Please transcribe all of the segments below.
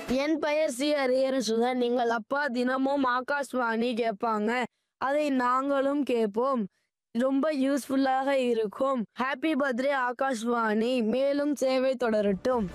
என் பெயர் சி ஹரியரசுதன் நீங்கள் அப்பா தினமும் ஆகாஷ்வாணி கேட்பாங்க அதை நாங்களும் கேட்போம் ரொம்ப யூஸ்ஃபுல்லாக இருக்கும் ஹாப்பி பர்த்டே ஆகாஷ்வாணி மேலும் சேவை தொடரட்டும்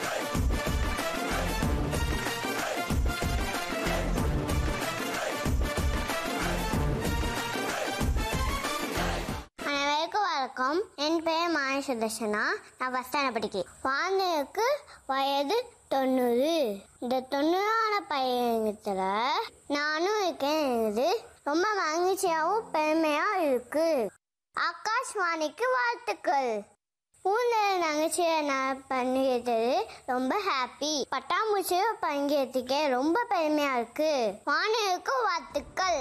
அனைவருக்கும் வணக்கம் என் பெயர் மாய சுதர்ஷனா நான் ஃபஸ்ட் ஸ்டாண்டர்ட் படிக்கிறேன் வானருக்கு வயது தொண்ணூறு இந்த தொண்ணூறான பயணத்தில் நானும் இருக்கேன் இது ரொம்ப மகிழ்ச்சியாகவும் பெருமையாக இருக்கு ஆகாஷ்வாணிக்கு வாழ்த்துக்கள் பூந்தல் நகைச்சுவை நான் பங்கேற்றது ரொம்ப ஹாப்பி பட்டாம்பூச்சியை பங்கேற்றுக்க ரொம்ப பெருமையா இருக்கு வானருக்கு வாழ்த்துக்கள்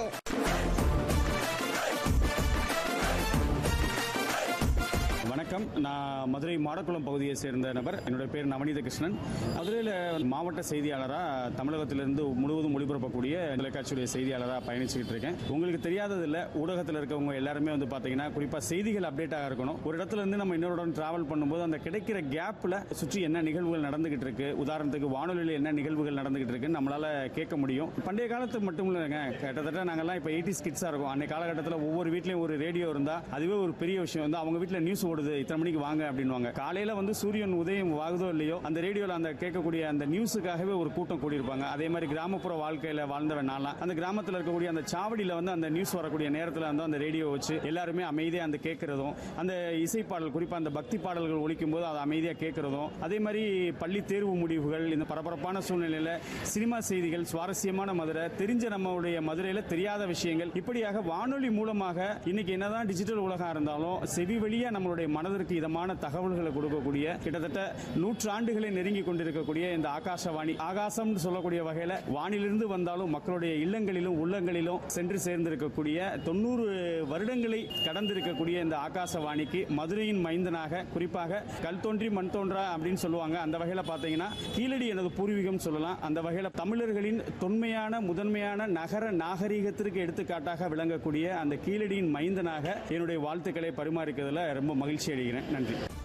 வணக்கம் நான் மதுரை மாடக்குளம் பகுதியை சேர்ந்த நபர் என்னுடைய பேர் நவநீத கிருஷ்ணன் மதுரையில் மாவட்ட செய்தியாளராக தமிழகத்திலிருந்து முழுவதும் ஒளிபரப்பக்கூடிய தொலைக்காட்சியுடைய செய்தியாளராக பயணிச்சுக்கிட்டு இருக்கேன் உங்களுக்கு தெரியாததில்ல ஊடகத்தில் இருக்கவங்க எல்லாருமே வந்து பார்த்தீங்கன்னா குறிப்பாக செய்திகள் அப்டேட்டாக இருக்கணும் ஒரு இடத்துல இருந்து நம்ம இன்னொரு இடம் டிராவல் பண்ணும்போது அந்த கிடைக்கிற கேப்பில் சுற்றி என்ன நிகழ்வுகள் நடந்துகிட்டு இருக்கு உதாரணத்துக்கு வானொலியில் என்ன நிகழ்வுகள் நடந்துகிட்டு இருக்குன்னு நம்மளால கேட்க முடியும் பண்டைய காலத்து மட்டும் இல்லைங்க கிட்டத்தட்ட நாங்கெல்லாம் இப்போ எயிட்டி கிட்ஸாக இருக்கும் அன்னைய காலகட்டத்தில் ஒவ்வொரு வீட்லையும் ஒரு ரேடியோ இருந்தால் அதுவே ஒரு பெரிய விஷயம் வந்து அவங்க வீட்டில் நியூஸ் ஓடுது இத்தனை மணிக்கு வாங்க அப்படின்வாங்க காலையில வந்து சூரியன் உதயம் ஆகுதோ இல்லையோ அந்த ரேடியோல அந்த கேட்கக்கூடிய அந்த நியூஸுக்காகவே ஒரு கூட்டம் கூடியிருப்பாங்க அதே மாதிரி கிராமப்புற வாழ்க்கையில வாழ்ந்தவன் நான்லாம் அந்த கிராமத்தில் இருக்கக்கூடிய அந்த சாவடியில வந்து அந்த நியூஸ் வரக்கூடிய நேரத்தில் வந்து அந்த ரேடியோ வச்சு எல்லாருமே அமைதியாக அந்த கேட்கறதும் அந்த இசை பாடல் குறிப்பா அந்த பக்தி பாடல்கள் ஒலிக்கும் போது அதை அமைதியாக கேட்கறதும் அதே மாதிரி பள்ளி தேர்வு முடிவுகள் இந்த பரபரப்பான சூழ்நிலையில சினிமா செய்திகள் சுவாரஸ்யமான மதுரை தெரிஞ்ச நம்மளுடைய மதுரையில தெரியாத விஷயங்கள் இப்படியாக வானொலி மூலமாக இன்னைக்கு என்னதான் டிஜிட்டல் உலகம் இருந்தாலும் செவி வழியா நம்மளுடைய மனதிற்கு இதமான தகவல்களை கொடுக்கக்கூடிய கிட்டத்தட்ட நூற்றாண்டுகளை நெருங்கி கொண்டிருக்கக்கூடிய இந்த ஆகாசவாணி ஆகாசம்னு சொல்லக்கூடிய வகையில வானிலிருந்து வந்தாலும் மக்களுடைய இல்லங்களிலும் உள்ளங்களிலும் சென்று சேர்ந்திருக்கக்கூடிய தொண்ணூறு வருடங்களை கடந்திருக்கக்கூடிய இந்த ஆகாசவாணிக்கு மதுரையின் மைந்தனாக குறிப்பாக கல் தோன்றி மண் தோன்றா அப்படின்னு சொல்லுவாங்க அந்த வகையில பாத்தீங்கன்னா கீழடி எனது பூர்வீகம் சொல்லலாம் அந்த வகையில தமிழர்களின் தொன்மையான முதன்மையான நகர நாகரீகத்திற்கு எடுத்துக்காட்டாக விளங்கக்கூடிய அந்த கீழடியின் மைந்தனாக என்னுடைய வாழ்த்துக்களை பரிமாறிக்கிறதுல ரொம்ப மகிழ்ச்சி அடைகிறேன் நன்றி